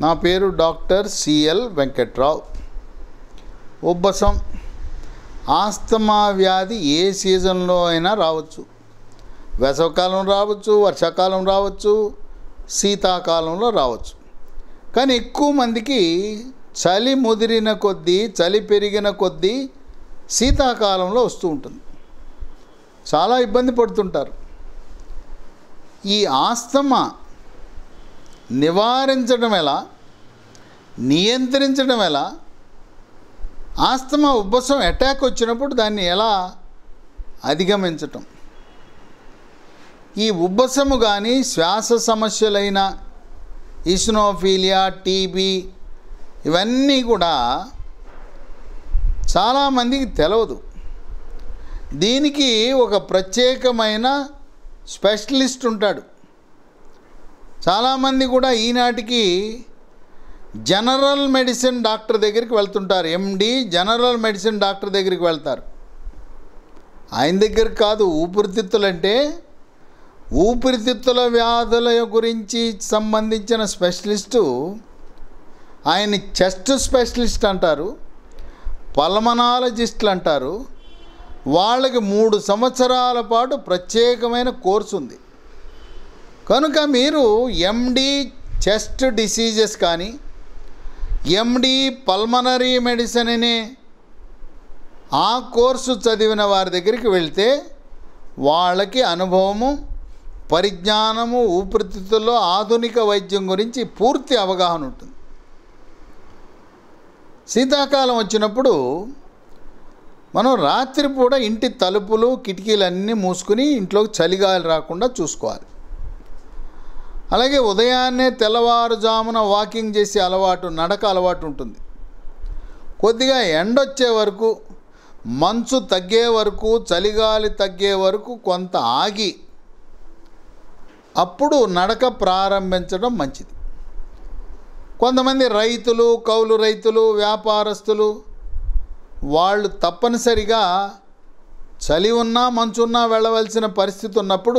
నా పేరు doctor CL Venkatrao ఉబ్బసం ఆస్తమా వ్యాధి ఏ సీజన్లో అయినా రావచ్చు వేసవకాలం రావచ్చు వర్షాకాలం రావచ్చు శీతాకాలంలో రావచ్చు కానీ ఎక్కువ మందికి చలి ముదిరిన కొద్దీ చలి పెరిగిన కొద్దీ శీతాకాలంలో వస్తూ ఉంటుంది చాలా ఇబ్బంది పడుతుంటారు ఈ ఆస్తమా నివారించడం ఎలా నియంత్రించడం ఎలా ఆస్తమా ఉబ్బసం అటాక్ వచ్చినప్పుడు దాన్ని ఎలా అధిగమించటం ఈ ఉబ్బసము కానీ శ్వాస సమస్యలైన ఇస్నోఫీలియా టీబీ ఇవన్నీ కూడా చాలామందికి తెలవదు దీనికి ఒక ప్రత్యేకమైన స్పెషలిస్ట్ ఉంటాడు చాలామంది కూడా ఈనాటికి జనరల్ మెడిసిన్ డాక్టర్ దగ్గరికి వెళ్తుంటారు ఎండి జనరల్ మెడిసిన్ డాక్టర్ దగ్గరికి వెళ్తారు ఆయన దగ్గర కాదు ఊపిరితిత్తులంటే ఊపిరితిత్తుల వ్యాధుల గురించి సంబంధించిన స్పెషలిస్టు ఆయన చెస్ట్ స్పెషలిస్ట్ అంటారు పల్మనాలజిస్టులు అంటారు వాళ్ళకి మూడు సంవత్సరాల పాటు ప్రత్యేకమైన కోర్సు ఉంది కనుక మీరు ఎండి చెస్ట్ డిసీజెస్ కానీ ఎండి పల్మనరీ మెడిసిన్ అనే ఆ కోర్సు చదివిన వారి దగ్గరికి వెళ్తే వాళ్ళకి అనుభవము పరిజ్ఞానము ఊపిరితిత్తుల్లో ఆధునిక వైద్యం గురించి పూర్తి అవగాహన ఉంటుంది శీతాకాలం వచ్చినప్పుడు మనం రాత్రిపూట ఇంటి తలుపులు కిటికీలన్నీ మూసుకుని ఇంట్లోకి చలిగాలి రాకుండా చూసుకోవాలి అలాగే ఉదయాన్నే తెల్లవారుజామున వాకింగ్ చేసే అలవాటు నడక అలవాటు ఉంటుంది కొద్దిగా ఎండొచ్చే వరకు మంచు తగ్గే వరకు చలిగాలి తగ్గే వరకు కొంత ఆగి అప్పుడు నడక ప్రారంభించడం మంచిది కొంతమంది రైతులు కౌలు రైతులు వ్యాపారస్తులు వాళ్ళు తప్పనిసరిగా చలి ఉన్నా మంచున్నా వెళ్ళవలసిన పరిస్థితి ఉన్నప్పుడు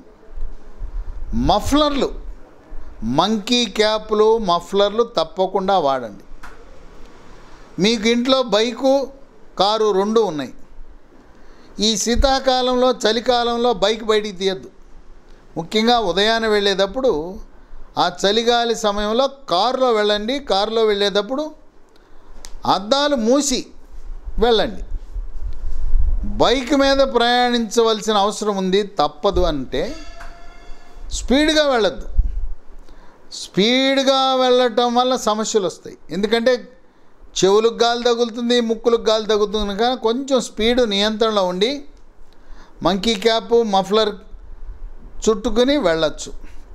మఫ్లర్లు మంకీ క్యాప్లు మఫ్లర్లు తప్పకుండా వాడండి మీకు ఇంట్లో బైకు కారు రెండు ఉన్నాయి ఈ శీతాకాలంలో చలికాలంలో బైక్ బయటికి తీయద్దు ముఖ్యంగా ఉదయాన్నే వెళ్ళేటప్పుడు ఆ చలిగాలి సమయంలో కారులో వెళ్ళండి కారులో వెళ్ళేటప్పుడు అద్దాలు మూసి వెళ్ళండి బైక్ మీద ప్రయాణించవలసిన అవసరం ఉంది తప్పదు అంటే స్పీడ్గా వెళ్ళొద్దు స్పీడ్గా వెళ్ళటం వల్ల సమస్యలు వస్తాయి ఎందుకంటే చెవులకు గాలి తగులుతుంది ముక్కులకు గాలి తగులుతుంది కానీ కొంచెం స్పీడ్ నియంత్రణలో ఉండి మంకీ క్యాప్ మఫ్లర్ చుట్టుకుని వెళ్ళచ్చు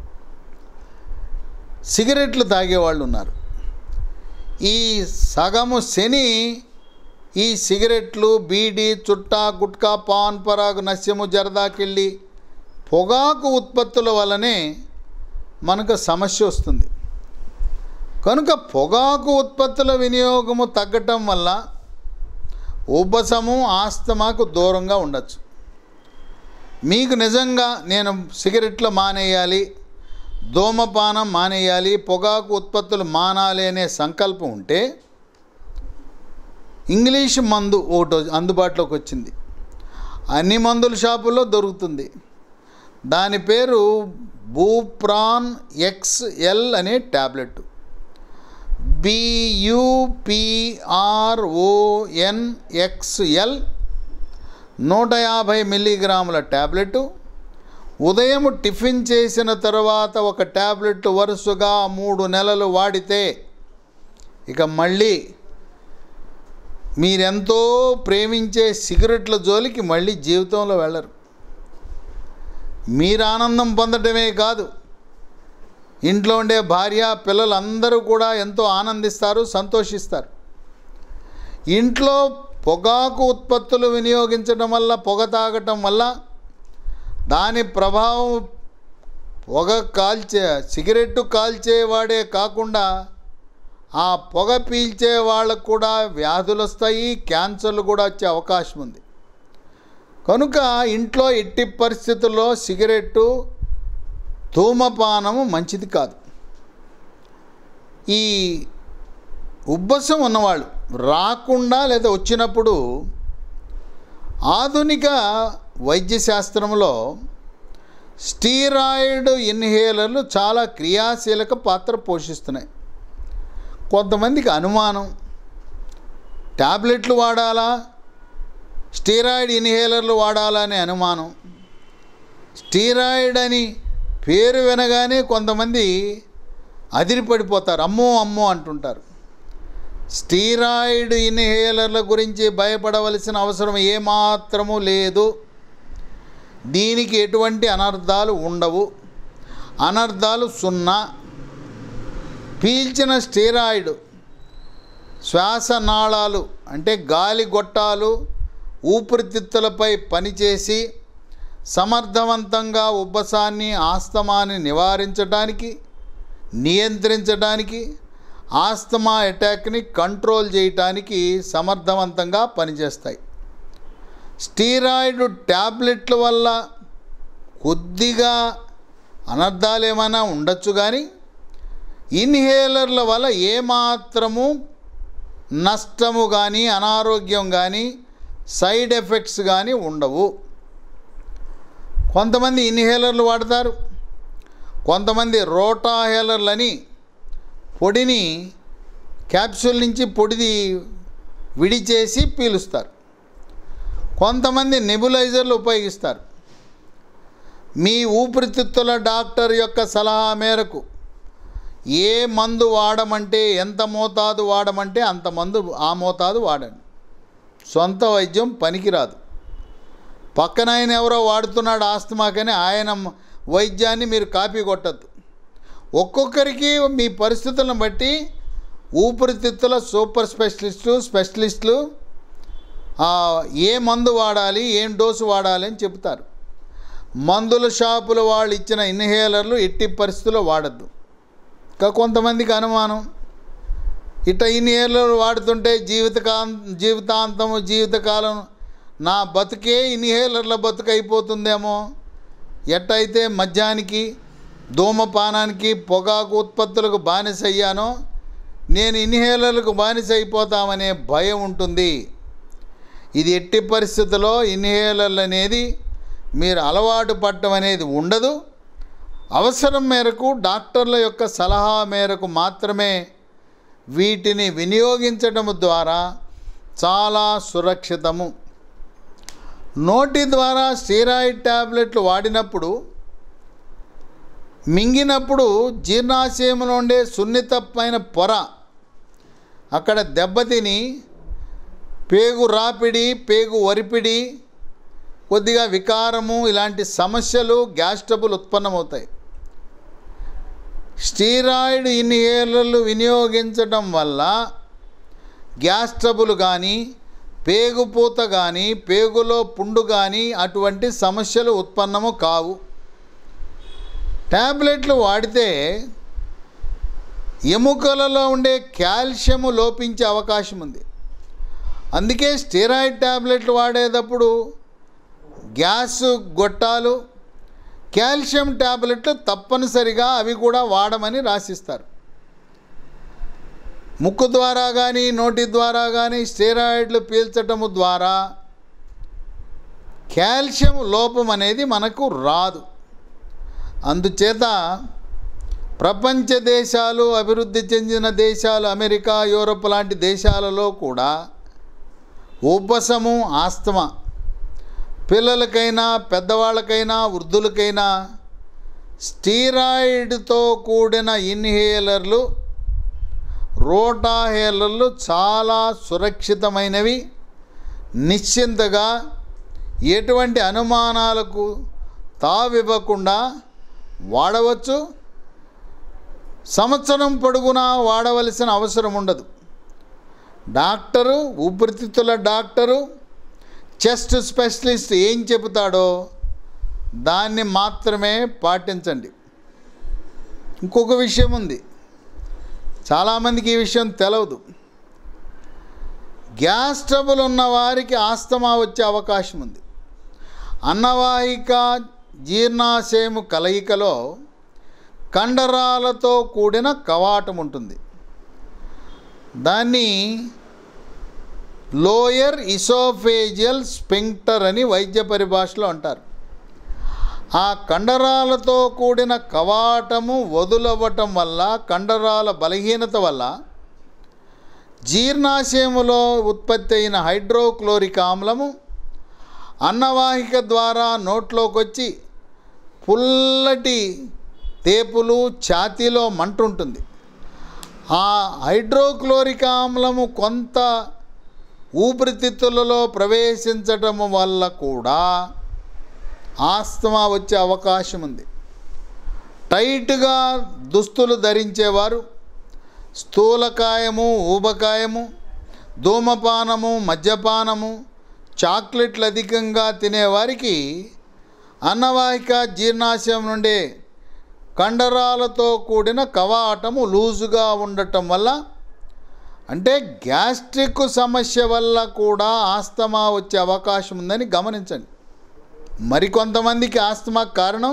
సిగరెట్లు తాగేవాళ్ళు ఉన్నారు ఈ సగము శని ఈ సిగరెట్లు బీడి చుట్టా గుట్కా పాన్ పరాగు నస్యము జరదాకిళ్ళి పొగాకు ఉత్పత్తుల వల్లనే మనకు సమస్య వస్తుంది కనుక పొగాకు ఉత్పత్తుల వినియోగము తగ్గటం వల్ల ఉబ్బసము ఆస్తమాకు దూరంగా ఉండొచ్చు మీకు నిజంగా నేను సిగరెట్లు మానేయాలి ధూమపానం మానేయాలి పొగాకు ఉత్పత్తులు మానాలి అనే సంకల్పం ఉంటే ఇంగ్లీష్ మందు ఒకటి అందుబాటులోకి వచ్చింది అన్ని మందుల షాపుల్లో దొరుకుతుంది దాని పేరు బూప్రాన్ ఎక్స్ఎల్ అనే ట్యాబ్లెట్ బియుపిఆర్ఓఎన్ఎక్స్ఎల్ నూట యాభై మిల్లీగ్రాముల ట్యాబ్లెట్ ఉదయం టిఫిన్ చేసిన తర్వాత ఒక ట్యాబ్లెట్ వరుసగా మూడు నెలలు వాడితే ఇక మళ్ళీ మీరెంతో ప్రేమించే సిగరెట్ల జోలికి మళ్ళీ జీవితంలో వెళ్ళరు మీరు ఆనందం పొందడమే కాదు ఇంట్లో ఉండే భార్య పిల్లలందరూ కూడా ఎంతో ఆనందిస్తారు సంతోషిస్తారు ఇంట్లో పొగాకు ఉత్పత్తులు వినియోగించడం వల్ల పొగ తాగటం వల్ల దాని ప్రభావం పొగ కాల్చే సిగరెట్టు కాల్చేవాడే కాకుండా ఆ పొగ పీల్చే వాళ్ళకు కూడా వ్యాధులు వస్తాయి క్యాన్సర్లు కూడా వచ్చే అవకాశం ఉంది కనుక ఇంట్లో ఎట్టి పరిస్థితుల్లో సిగరెట్టు ధూమపానము మంచిది కాదు ఈ ఉబ్బసం ఉన్నవాళ్ళు రాకుండా లేదా వచ్చినప్పుడు ఆధునిక వైద్య శాస్త్రంలో స్టీరాయిడ్ ఇన్హేలర్లు చాలా క్రియాశీలక పాత్ర పోషిస్తున్నాయి కొంతమందికి అనుమానం ట్యాబ్లెట్లు వాడాలా స్టీరాయిడ్ ఇన్హేలర్లు వాడాలా అనే అనుమానం స్టీరాయిడ్ అని పేరు వినగానే కొంతమంది అదిరిపడిపోతారు అమ్మో అమ్మో అంటుంటారు స్టీరాయిడ్ ఇన్హేలర్ల గురించి భయపడవలసిన అవసరం ఏమాత్రము లేదు దీనికి ఎటువంటి అనర్థాలు ఉండవు అనర్థాలు సున్నా పీల్చిన స్టీరాయిడ్ శ్వాసనాళాలు అంటే గాలి గొట్టాలు ఊపిరితిత్తులపై పనిచేసి సమర్థవంతంగా ఉబ్బసాన్ని ఆస్తమాని నివారించడానికి నియంత్రించడానికి ఆస్తమా అటాక్ని కంట్రోల్ చేయటానికి సమర్థవంతంగా పనిచేస్తాయి స్టీరాయిడ్ ట్యాబ్లెట్ల వల్ల కొద్దిగా అనర్థాలు ఏమైనా ఉండొచ్చు కానీ ఇన్హేలర్ల వల్ల ఏమాత్రము నష్టము కానీ అనారోగ్యం కానీ సైడ్ ఎఫెక్ట్స్ కానీ ఉండవు కొంతమంది ఇన్హేలర్లు వాడతారు కొంతమంది రోటాహేలర్లని పొడిని క్యాప్సూల్ నుంచి పొడిది విడిచేసి పీలుస్తారు కొంతమంది నెబులైజర్లు ఉపయోగిస్తారు మీ ఊపిరితిత్తుల డాక్టర్ యొక్క సలహా మేరకు ఏ మందు వాడమంటే ఎంత మోతాదు వాడమంటే అంత మందు ఆ మోతాదు వాడండి సొంత వైద్యం పనికిరాదు పక్కన ఆయన ఎవరో వాడుతున్నాడు ఆస్తమాకని ఆయన వైద్యాన్ని మీరు కాపీ కొట్టద్దు ఒక్కొక్కరికి మీ పరిస్థితులను బట్టి ఊపిరితిత్తుల సూపర్ స్పెషలిస్టు స్పెషలిస్టులు ఆ, ఏ మందు వాడాలి ఏం డోసు వాడాలి అని చెప్తారు మందుల షాపుల వాళ్ళు ఇచ్చిన ఇన్హేలర్లు ఎట్టి పరిస్థితుల్లో వాడద్దు ఇంకా కొంతమందికి అనుమానం ఇట్ట ఇన్హేలర్ వాడుతుంటే జీవితకాం జీవితాంతము జీవితకాలం నా బతుకే ఇన్హేలర్ల బతుకు అయిపోతుందేమో ఎట్టయితే మద్యానికి ధూమపానానికి పొగాకు ఉత్పత్తులకు బానిస అయ్యానో నేను ఇన్హేలర్లకు బానిస అయిపోతామనే భయం ఉంటుంది ఇది ఎట్టి పరిస్థితుల్లో ఇన్హేలర్లు అనేది మీరు అలవాటు పడటం అనేది ఉండదు అవసరం మేరకు డాక్టర్ల యొక్క సలహా మేరకు మాత్రమే వీటిని వినియోగించడం ద్వారా చాలా సురక్షితము నోటి ద్వారా స్టీరాయిడ్ ట్యాబ్లెట్లు వాడినప్పుడు మింగినప్పుడు జీర్ణాశయంలో ఉండే సున్నితమైన పొర అక్కడ దెబ్బతిని పేగు రాపిడి పేగు వరిపిడి కొద్దిగా వికారము ఇలాంటి సమస్యలు గ్యాస్ ట్రబుల్ ఉత్పన్నమవుతాయి స్టీరాయిడ్ ఇన్హేలర్లు వినియోగించడం వల్ల గ్యాస్ ట్రబుల్ కానీ పేగుపూత కానీ పేగులో పుండు కానీ అటువంటి సమస్యలు ఉత్పన్నము కావు ట్యాబ్లెట్లు వాడితే ఎముకలలో ఉండే కాల్షియము లోపించే అవకాశం ఉంది అందుకే స్టెరాయిడ్ ట్యాబ్లెట్లు వాడేటప్పుడు గ్యాస్ గొట్టాలు కాల్షియం ట్యాబ్లెట్లు తప్పనిసరిగా అవి కూడా వాడమని రాసిస్తారు ముక్కు ద్వారా కానీ నోటి ద్వారా కానీ స్టెరాయిడ్లు పీల్చటము ద్వారా కాల్షియం లోపం అనేది మనకు రాదు అందుచేత ప్రపంచ దేశాలు అభివృద్ధి చెందిన దేశాలు అమెరికా యూరోప్ లాంటి దేశాలలో కూడా ఉబ్బసము ఆస్తమా పిల్లలకైనా పెద్దవాళ్ళకైనా వృద్ధులకైనా స్టీరాయిడ్తో కూడిన ఇన్హేలర్లు రోటాహేలర్లు చాలా సురక్షితమైనవి నిశ్చింతగా ఎటువంటి అనుమానాలకు తావివ్వకుండా వాడవచ్చు సంవత్సరం పొడుగునా వాడవలసిన అవసరం ఉండదు డాక్టరు ఊపిరితిత్తుల డాక్టరు చెస్ట్ స్పెషలిస్ట్ ఏం చెబుతాడో దాన్ని మాత్రమే పాటించండి ఇంకొక విషయం ఉంది చాలామందికి ఈ విషయం తెలవదు గ్యాస్ ట్రబుల్ ఉన్న వారికి ఆస్తమా వచ్చే అవకాశం ఉంది అన్నవాహిక జీర్ణాశయము కలయికలో కండరాలతో కూడిన కవాటం ఉంటుంది దాన్ని లోయర్ ఇసోఫేజియల్ స్పింక్టర్ అని వైద్య పరిభాషలో అంటారు ఆ కండరాలతో కూడిన కవాటము వదులవ్వటం వల్ల కండరాల బలహీనత వల్ల జీర్ణాశయములో ఉత్పత్తి అయిన హైడ్రోక్లోరిక్ ఆమ్లము అన్నవాహిక ద్వారా నోట్లోకి వచ్చి పుల్లటి తేపులు ఛాతీలో మంట ఉంటుంది ఆ హైడ్రోక్లోరిక్ ఆమ్లము కొంత ఊపిరితిత్తులలో ప్రవేశించటం వల్ల కూడా ఆస్తమా వచ్చే అవకాశం ఉంది టైట్గా దుస్తులు ధరించేవారు స్థూలకాయము ఊబకాయము ధూమపానము మద్యపానము చాక్లెట్లు అధికంగా తినేవారికి అన్నవాహిక జీర్ణాశయం నుండి కండరాలతో కూడిన కవాటము లూజుగా ఉండటం వల్ల అంటే గ్యాస్ట్రిక్ సమస్య వల్ల కూడా ఆస్తమా వచ్చే అవకాశం ఉందని గమనించండి మరికొంతమందికి ఆస్తమా కారణం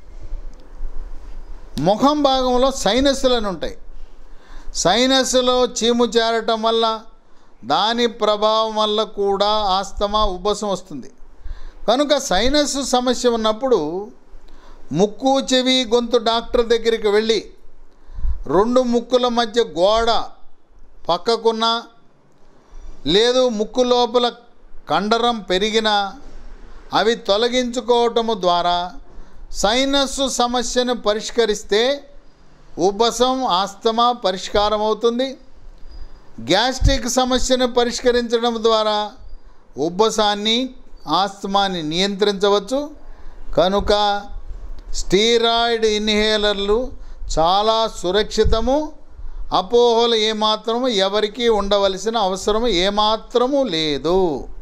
ముఖం భాగంలో సైనస్లను ఉంటాయి సైనస్లో చీము చేరటం వల్ల దాని ప్రభావం వల్ల కూడా ఆస్తమా ఉబ్బసం వస్తుంది కనుక సైనస్ సమస్య ఉన్నప్పుడు ముక్కు చెవి గొంతు డాక్టర్ దగ్గరికి వెళ్ళి రెండు ముక్కుల మధ్య గోడ పక్కకున్న లేదు ముక్కు లోపల కండరం పెరిగిన అవి తొలగించుకోవటము ద్వారా సైనస్ సమస్యను పరిష్కరిస్తే ఉబ్బసం ఆస్తమా పరిష్కారం అవుతుంది గ్యాస్ట్రిక్ సమస్యను పరిష్కరించడం ద్వారా ఉబ్బసాన్ని ఆస్తమాని నియంత్రించవచ్చు కనుక స్టీరాయిడ్ ఇన్హేలర్లు చాలా సురక్షితము అపోహలు ఏమాత్రము ఎవరికీ ఉండవలసిన అవసరం ఏమాత్రము లేదు